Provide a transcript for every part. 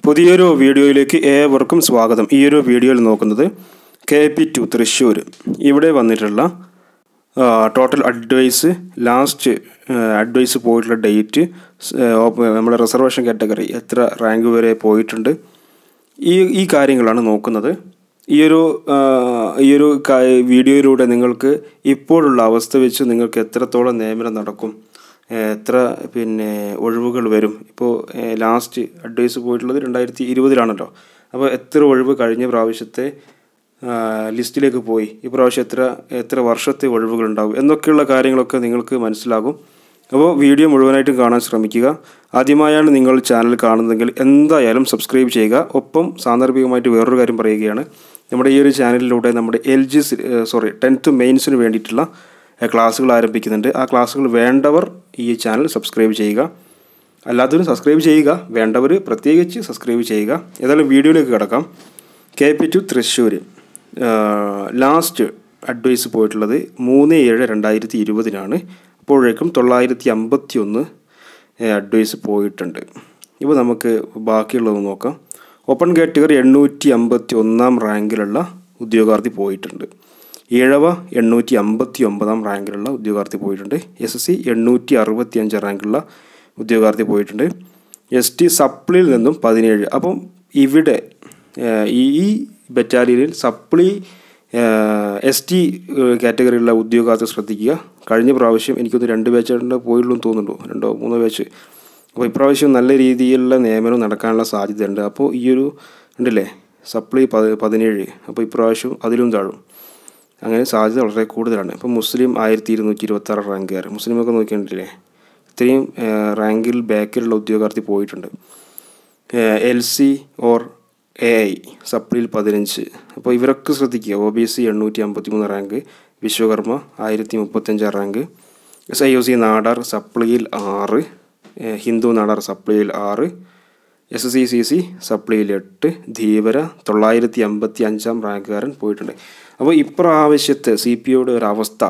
പുതിയൊരു വീഡിയോയിലേക്ക് ഏവർക്കും സ്വാഗതം ഈ ഒരു വീഡിയോയിൽ നോക്കുന്നത് കെ പി ടു തൃശ്ശൂർ ഇവിടെ വന്നിട്ടുള്ള ആ, ടോട്ടൽ അഡ്വൈസ് ലാസ്റ്റ് ആ, അഡ്വൈസ് പോയിട്ടുള്ള ഡേറ്റ് സ്, ആ, ഓപ്പ- നമ്മുടെ റിസർവേഷൻ കാറ്റഗറി എത്ര റാങ്ക് വരെ പോയിട്ടുണ്ട് ഈ ഈ കാര്യങ്ങളാണ് നോക്കുന്നത് ഈ ഒരു ആ, ഈ ഒരു കാ- വീഡിയോയിലൂടെ നിങ്ങൾക്ക് ഇപ്പോഴുള്ള അവസ്ഥ വെച്ച് നിങ്ങൾക്ക് എത്രത്തോളം നിയമനം നടക്കും ഏ, എത്ര പിന്നെ ഒഴിവുകൾ വരും ഇപ്പോൾ ലാസ്റ്റ് അഡ്വൈസ് പോയിട്ടുള്ളത് രണ്ടായിരത്തി ഇരുപതിലാണല്ലോ അപ്പോൾ എത്ര ഒഴിവ് കഴിഞ്ഞ പ്രാവശ്യത്തെ ആ, ലിസ്റ്റിലേക്ക് പോയി ഇപ്രാവശ്യം എത്ര എത്ര വർഷത്തെ ഒഴിവുകൾ ഉണ്ടാവും എന്നൊക്കെയുള്ള കാര്യങ്ങളൊക്കെ നിങ്ങൾക്ക് മനസ്സിലാകും അപ്പോൾ വീഡിയോ മുഴുവനായിട്ടും കാണാൻ ശ്രമിക്കുക ആദ്യമായാണ് നിങ്ങൾ ചാനൽ കാണുന്നതെങ്കിൽ എന്തായാലും സബ്സ്ക്രൈബ് ചെയ്യുക ഒപ്പം സാന്ദർഭികമായിട്ട് വേറൊരു കാര്യം പറയുകയാണ് നമ്മുടെ ഈ ഒരു ചാനലിലൂടെ നമ്മുടെ എൽ ജി സോറി ടെൻത്ത് മെയിൻസിന് വേണ്ടിയിട്ടുള്ള ഏ, ക്ലാസ്സുകൾ ആരംഭിക്കുന്നുണ്ട് ആ ക്ലാസ്സുകൾ വേണ്ടവർ ഈ ചാനൽ സബ്സ്ക്രൈബ് ചെയ്യുക അല്ലാത്തവരും സബ്സ്ക്രൈബ് ചെയ്യുക വേണ്ടവർ പ്രത്യേകിച്ച് സബ്സ്ക്രൈബ് ചെയ്യുക ഏതായാലും വീഡിയോയിലേക്ക് കിടക്കാം K P to Thrissur last advice പോയിട്ടുള്ളത് മൂന്ന് ഏഴ് രണ്ടായിരത്തി ഇരുപതിനാണ് അപ്പോഴേക്കും തൊള്ളായിരത്തി അമ്പത്തി ഒന്ന് അഡ്വൈസ് പോയിട്ടുണ്ട് ഇപ്പോൾ നമുക്ക് ബാക്കിയുള്ളത് നോക്കാം ഓപ്പൺ കാറ്റഗറി എണ്ണൂറ്റി അമ്പത്തി ഒന്നാം റാങ്കിലുള്ള ഉദ്യോഗാർത്ഥി പോയിട്ടുണ്ട് ഏഴവ എണ്ണൂറ്റി അമ്പത്തി ഒമ്പതാം റാങ്കിലുള്ള ഉദ്യോഗാർത്ഥി പോയിട്ടുണ്ട് എസ് എസ് സി എണ്ണൂറ്റി അറുപത്തി അഞ്ച് റാങ്കിലുള്ള ഉദ്യോഗാർത്ഥി പോയിട്ടുണ്ട് എസ് ടി സപ്ലിയിൽ നിന്നും പതിനേഴ് അപ്പം ഇവിടെ ഏഹ്, ഈ ഈ ബറ്റാലിയനിൽ സപ്ലി എസ് ടി കാറ്റഗറിയിലുള്ള ഉദ്യോഗാർത്ഥി ശ്രദ്ധിക്കുക കഴിഞ്ഞ പ്രാവശ്യം എനിക്കൊന്ന് രണ്ട് ബാച്ചുകളുടെ പോയുള്ളൂ എന്ന് തോന്നുന്നുണ്ടോ രണ്ടോ മൂന്നോ ബാച്ച് അപ്പോൾ ഇപ്രാവശ്യം നല്ല രീതിയിലുള്ള നിയമനം നടക്കാനുള്ള സാധ്യതയുണ്ട് അപ്പോൾ ഈ ഒരു ഉണ്ടല്ലേ സപ്ലി പത് പതിനേഴ് അപ്പോൾ ഇപ്രാവശ്യം അതിലും താഴും അങ്ങനെ സാധ്യത വളരെ കൂടുതലാണ് ഇപ്പോൾ മുസ്ലിം ആയിരത്തി ഇരുന്നൂറ്റി ഇരുപത്താറ് റാങ്കുകാർ മുസ്ലിമൊക്കെ നോക്കിയിട്ടുണ്ടല്ലേ ഇത്രയും ഏഹ്, റാങ്കിൽ ബാക്കിലുള്ള ഉദ്യോഗാർത്ഥി പോയിട്ടുണ്ട് L C or A I സപ്ലിയിൽ പതിനഞ്ച് അപ്പോൾ ഇവരൊക്കെ ശ്രദ്ധിക്കുക ഒ ബി സി എണ്ണൂറ്റി അമ്പത്തി മൂന്ന് റാങ്ക് വിശ്വകർമ്മ ആയിരത്തി മുപ്പത്തഞ്ചാം rank S I O C Nadar സപ്ലിയിൽ ആറ് ഏഹ്, ഹിന്ദു നാടാർ സപ്ലിയിൽ ആറ് S S C C C സപ്ലിയിൽ എട്ട് ധീവര തൊള്ളായിരത്തി അമ്പത്തി അഞ്ചാം റാങ്കുകാരൻ പോയിട്ടുണ്ട് അപ്പോൾ ഇപ്രാവശ്യത്തെ സി പി ഒയുടെ ഒരവസ്ഥ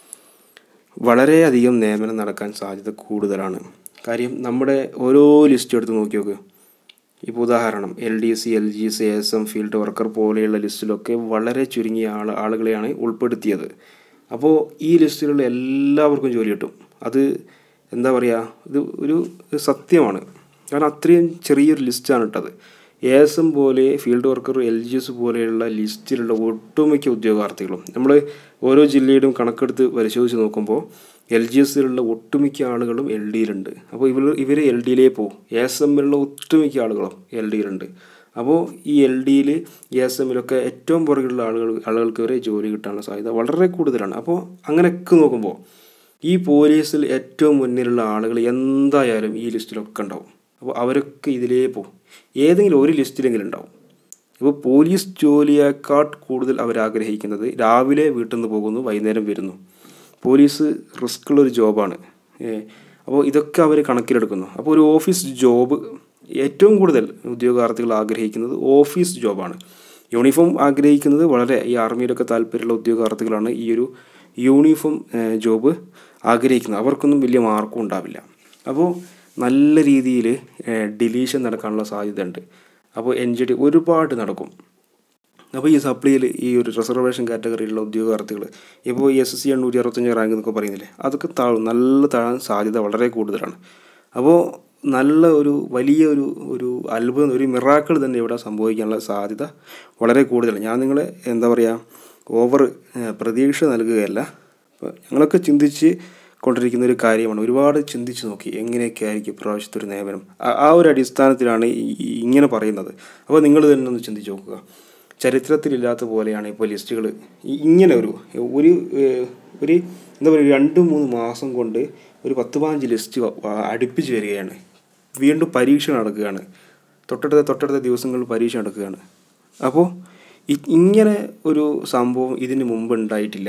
വളരെയധികം നിയമനം നടക്കാൻ സാധ്യത കൂടുതലാണ് കാര്യം നമ്മുടെ ഓരോ ലിസ്റ്റ് എടുത്ത് നോക്കി നോക്ക് ഇപ്പോൾ ഉദാഹരണം L D C L G C S M field worker പോലെയുള്ള ലിസ്റ്റിലൊക്കെ വളരെ ചുരുങ്ങിയ ആൾ ആളുകളെയാണ് ഉൾപ്പെടുത്തിയത് അപ്പോൾ ഈ ലിസ്റ്റിലുള്ള എല്ലാവർക്കും ജോലി കിട്ടും അത് എന്താ പറയുക ഇത് ഒരു സത്യമാണ് കാരണം അത്രയും ചെറിയൊരു ലിസ്റ്റാണ് ഇട്ടത് എ എസ് എം പോലെ field worker L G S പോലെയുള്ള ലിസ്റ്റിലുള്ള ഒട്ടുമിക്ക ഉദ്യോഗാർത്ഥികളും നമ്മൾ ഓരോ ജില്ലയുടെയും കണക്കെടുത്ത് പരിശോധിച്ച് നോക്കുമ്പോൾ എൽ ജി എസിലുള്ള ഒട്ടുമിക്ക ആളുകളും എൽ ഡിയിലുണ്ട് അപ്പോൾ ഇവർ ഇവർ എൽ ഡിയിലേ പോകും എ എസ് എമ്മിലുള്ള ഒട്ടുമിക്ക ആളുകളും എൽ ഡിയിലുണ്ട് അപ്പോൾ ഈ എൽ ഡിയിൽ എ എസ് എമ്മിലൊക്കെ ഏറ്റവും പുറകിലുള്ള ആളുകൾ ആളുകൾക്ക് വരെ ജോലി കിട്ടാനുള്ള സാധ്യത വളരെ കൂടുതലാണ് അപ്പോൾ അങ്ങനെയൊക്കെ നോക്കുമ്പോൾ ഈ പോലീസിൽ ഏറ്റവും മുന്നിലുള്ള ആളുകൾ എന്തായാലും ഈ ലിസ്റ്റിലൊക്കെ ഉണ്ടാവും അപ്പോൾ അവരൊക്കെ ഇതിലേ പോകും ഏതെങ്കിലും ഒരു ലിസ്റ്റിലെങ്കിലും ഉണ്ടാവും ഇപ്പോൾ പോലീസ് ജോലിയേക്കാൾ കൂടുതൽ അവർ ആഗ്രഹിക്കുന്നത് രാവിലെ വീട്ടിൽ നിന്ന് പോകുന്നു വൈകുന്നേരം വരുന്നു പോലീസ് റിസ്ക് ഉള്ളൊരു ജോബാണ് അപ്പോൾ ഇതൊക്കെ അവർ കണക്കിലെടുക്കുന്നു അപ്പോൾ ഒരു ഓഫീസ് ജോബ് ഏറ്റവും കൂടുതൽ ഉദ്യോഗാർത്ഥികൾ ആഗ്രഹിക്കുന്നത് ഓഫീസ് ജോബാണ് യൂണിഫോം ആഗ്രഹിക്കുന്നത് വളരെ ഈ ആർമിയിലൊക്കെ താല്പര്യമുള്ള ഉദ്യോഗാർത്ഥികളാണ് ഈ ഒരു യൂണിഫോം ഏഹ്, ജോബ് ആഗ്രഹിക്കുന്നത് അവർക്കൊന്നും വലിയ മാർക്കും ഉണ്ടാവില്ല അപ്പോൾ നല്ല രീതിയിൽ ഡിലീഷൻ നടക്കാനുള്ള സാധ്യതയുണ്ട് അപ്പോൾ എൻ ജി ഡി ഒരുപാട് നടക്കും അപ്പോൾ ഈ സപ്ലിയിൽ ഈ ഒരു റിസർവേഷൻ കാറ്റഗറിയിലുള്ള ഉദ്യോഗാർത്ഥികൾ ഇപ്പോൾ എസ് എസ് സി എണ്ണൂറ്റി അറുപത്തഞ്ച് റാങ്ക് എന്നൊക്കെ പറയുന്നില്ലേ അതൊക്കെ താഴും നല്ല താഴാൻ സാധ്യത വളരെ കൂടുതലാണ് അപ്പോൾ നല്ല ഒരു വലിയ ഒരു ഒരു അത്ഭുതം ഒരു മിറാക്കിൾ തന്നെ ഇവിടെ സംഭവിക്കാനുള്ള സാധ്യത വളരെ കൂടുതലാണ് ഞാൻ നിങ്ങളെ എന്താ പറയുക ഓവർ പ്രതീക്ഷ നൽകുകയല്ല അപ്പോൾ ഞങ്ങളൊക്കെ ചിന്തിച്ച് കൊണ്ടിരിക്കുന്ന ഒരു കാര്യമാണ് ഒരുപാട് ചിന്തിച്ച് നോക്കി എങ്ങനെയൊക്കെ ആയിരിക്കും ഇപ്രാവശ്യത്തെ ഒരു നിയമനം ആ- ആ ഒരു അടിസ്ഥാനത്തിലാണ് ഈ- ഈ ഇങ്ങനെ പറയുന്നത് അപ്പോൾ നിങ്ങൾ തന്നെ ഒന്ന് ചിന്തിച്ച് നോക്കുക ചരിത്രത്തിലില്ലാത്ത പോലെയാണ് ഇപ്പോൾ ലിസ്റ്റുകൾ ഇങ്ങനെ ഒരു ഒരു ഏഹ്, ഒരു എന്താ പറയുക രണ്ട് മൂന്ന് മാസം കൊണ്ട് ഒരു പത്ത് പതിനഞ്ച് ലിസ്റ്റ് വ- അടുപ്പിച്ച് വരികയാണ് വീണ്ടും പരീക്ഷ നടക്കുകയാണ് തൊട്ടടുത്ത തൊട്ടടുത്ത ദിവസങ്ങളിൽ പരീക്ഷ നടക്കുകയാണ് അപ്പോൾ ഇ- ഇങ്ങനെ ഒരു സംഭവം ഇതിന് മുമ്പ് ഉണ്ടായിട്ടില്ല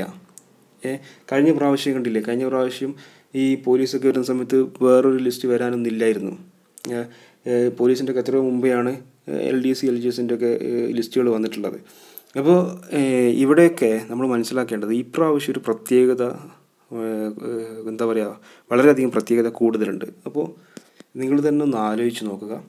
ഏ കഴിഞ്ഞ പ്രാവശ്യം കണ്ടില്ലേ കഴിഞ്ഞ പ്രാവശ്യം ഈ പോലീസൊക്കെ വരുന്ന സമയത്ത് വേറൊരു ലിസ്റ്റ് വരാനൊന്നും ഇല്ലായിരുന്നു ഏ, ഏ, പോലീസിൻ്റെ ഒക്കെ എത്രയോ മുമ്പെയാണ് L D C L G എസിൻ്റെ ഒക്കെ ലിസ്റ്റുകൾ വന്നിട്ടുള്ളത് അപ്പോൾ ഏ, ഇവിടെയൊക്കെ നമ്മൾ മനസ്സിലാക്കേണ്ടത് ഈ പ്രാവശ്യം ഒരു പ്രത്യേകത ഏ, ഏ, എന്താ പറയുക വളരെയധികം പ്രത്യേകത കൂടുതലുണ്ട് അപ്പോൾ നിങ്ങൾ തന്നെ ഒന്ന് ആലോചിച്ച് നോക്കുക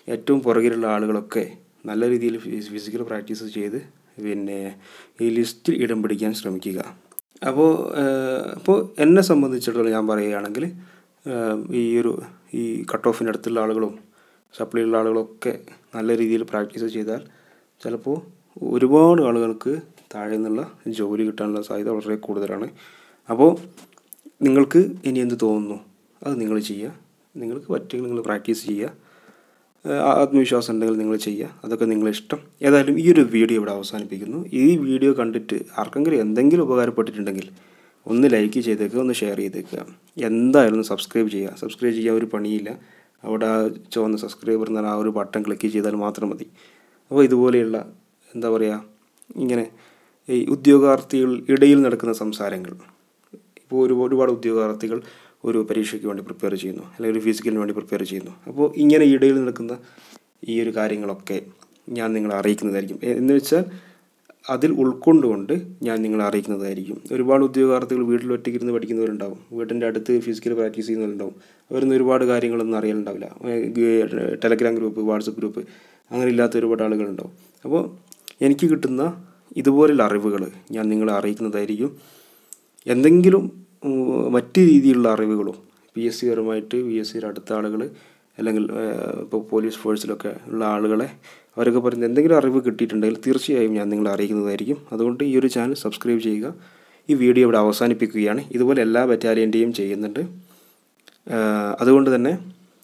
ഏറ്റവും പുറകിലുള്ള ആളുകളൊക്കെ നല്ല രീതിയിൽ ഫിസിക്കൽ പ്രാക്ടീസ് ചെയ്ത് പിന്നെ ഈ ലിസ്റ്റിൽ ഇടം പിടിക്കാൻ ശ്രമിക്കുക അപ്പോൾ അപ്പോൾ എന്നെ സംബന്ധിച്ചിടത്തോളം ഞാൻ പറയുകയാണെങ്കിൽ ഈ ഒരു ഈ കട്ട് ഓഫിൻ്റെ അടുത്തുള്ള ആളുകളും സപ്ലിയുള്ള ആളുകളൊക്കെ നല്ല രീതിയിൽ പ്രാക്ടീസ് ചെയ്താൽ ചിലപ്പോൾ ഒരുപാട് ആളുകൾക്ക് താഴെ നിന്നുള്ള ജോലി കിട്ടാനുള്ള സാധ്യത വളരെ കൂടുതലാണ് അപ്പോൾ നിങ്ങൾക്ക് ഇനി എന്ത് തോന്നുന്നു അത് നിങ്ങൾ ചെയ്യുക നിങ്ങൾക്ക് പറ്റുമെങ്കിൽ നിങ്ങൾ പ്രാക്ടീസ് ചെയ്യുക ആത്മവിശ്വാസം ഉണ്ടെങ്കിൽ നിങ്ങൾ ചെയ്യുക അതൊക്കെ നിങ്ങളുടെ ഇഷ്ടം ഏതായാലും ഈ ഒരു വീഡിയോ ഇവിടെ അവസാനിപ്പിക്കുന്നു ഈ വീഡിയോ കണ്ടിട്ട് ആർക്കെങ്കിലും എന്തെങ്കിലും ഉപകാരപ്പെട്ടിട്ടുണ്ടെങ്കിൽ ഒന്ന് ലൈക്ക് ചെയ്തേക്കുക ഒന്ന് ഷെയർ ചെയ്തേക്കുക എന്തായാലും സബ്സ്ക്രൈബ് ചെയ്യുക സബ്സ്ക്രൈബ് ചെയ്യാൻ ഒരു പണിയില്ല അവിടെ ആ ചുവന്ന സബ്സ്ക്രൈബർ എന്ന ആ ഒരു ബട്ടൺ ക്ലിക്ക് ചെയ്താൽ മാത്രം മതി അപ്പോൾ ഇതുപോലെയുള്ള എന്താ പറയുക ഇങ്ങനെ ഈ ഉദ്യോഗാർത്ഥികൾ ഇടയിൽ നടക്കുന്ന സംസാരങ്ങൾ ഇപ്പോൾ ഒരു ഒരുപാട് ഉദ്യോഗാർത്ഥികൾ ഒരു പരീക്ഷയ്ക്ക് വേണ്ടി പ്രിപ്പയർ ചെയ്യുന്നു അല്ലെങ്കിൽ ഒരു ഫിസിക്കലിന് വേണ്ടി പ്രിപ്പയർ ചെയ്യുന്നു അപ്പോൾ ഇങ്ങനെ ഇടയിൽ നടക്കുന്ന ഈ ഒരു കാര്യങ്ങളൊക്കെ ഞാൻ നിങ്ങളെ അറിയിക്കുന്നതായിരിക്കും എന്ന് വെച്ചാൽ അതിൽ ഉൾക്കൊണ്ടുകൊണ്ട് ഞാൻ നിങ്ങളെ അറിയിക്കുന്നതായിരിക്കും ഒരുപാട് ഉദ്യോഗാർത്ഥികൾ വീട്ടിൽ ഒറ്റയ്ക്കിരുന്ന് പഠിക്കുന്നവരുണ്ടാവും വീട്ടിൻ്റെ അടുത്ത് ഫിസിക്കൽ പ്രാക്ടീസ് ചെയ്യുന്നവരുണ്ടാവും അവരൊന്നും ഒരുപാട് കാര്യങ്ങളൊന്നും അറിയലുണ്ടാവില്ല ടെലഗ്രാം ഗ്രൂപ്പ് വാട്സപ്പ് ഗ്രൂപ്പ് അങ്ങനെ ഇല്ലാത്ത ഒരുപാട് ആളുകളുണ്ടാവും അപ്പോൾ എനിക്ക് കിട്ടുന്ന ഇതുപോലുള്ള അറിവുകൾ ഞാൻ നിങ്ങളെ അറിയിക്കുന്നതായിരിക്കും എന്തെങ്കിലും മറ്റ് രീതിയിലുള്ള അറിവുകളും പി എസ് സി പരമായിട്ട് പി എസ് സിയുടെ അടുത്ത ആളുകൾ അല്ലെങ്കിൽ ഇപ്പോൾ പോലീസ് ഫോഴ്സിലൊക്കെ ഉള്ള ആളുകളെ അവരൊക്കെ പറയുന്നത് എന്തെങ്കിലും അറിവ് കിട്ടിയിട്ടുണ്ടെങ്കിൽ തീർച്ചയായും ഞാൻ നിങ്ങളെ അറിയിക്കുന്നതായിരിക്കും അതുകൊണ്ട് ഈ ഒരു ചാനൽ സബ്സ്ക്രൈബ് ചെയ്യുക ഈ വീഡിയോ ഇവിടെ അവസാനിപ്പിക്കുകയാണ് ഇതുപോലെ എല്ലാ ബറ്റാലിയൻ്റെയും ചെയ്യുന്നുണ്ട് അതുകൊണ്ട് തന്നെ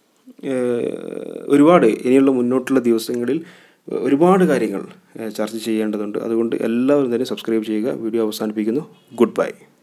ഒരുപാട് ഇനിയുള്ള മുന്നോട്ടുള്ള ദിവസങ്ങളിൽ ഒരുപാട് കാര്യങ്ങൾ ചർച്ച ചെയ്യേണ്ടതുണ്ട് അതുകൊണ്ട് എല്ലാവരും തന്നെ സബ്സ്ക്രൈബ് ചെയ്യുക വീഡിയോ അവസാനിപ്പിക്കുന്നു ഗുഡ് ബൈ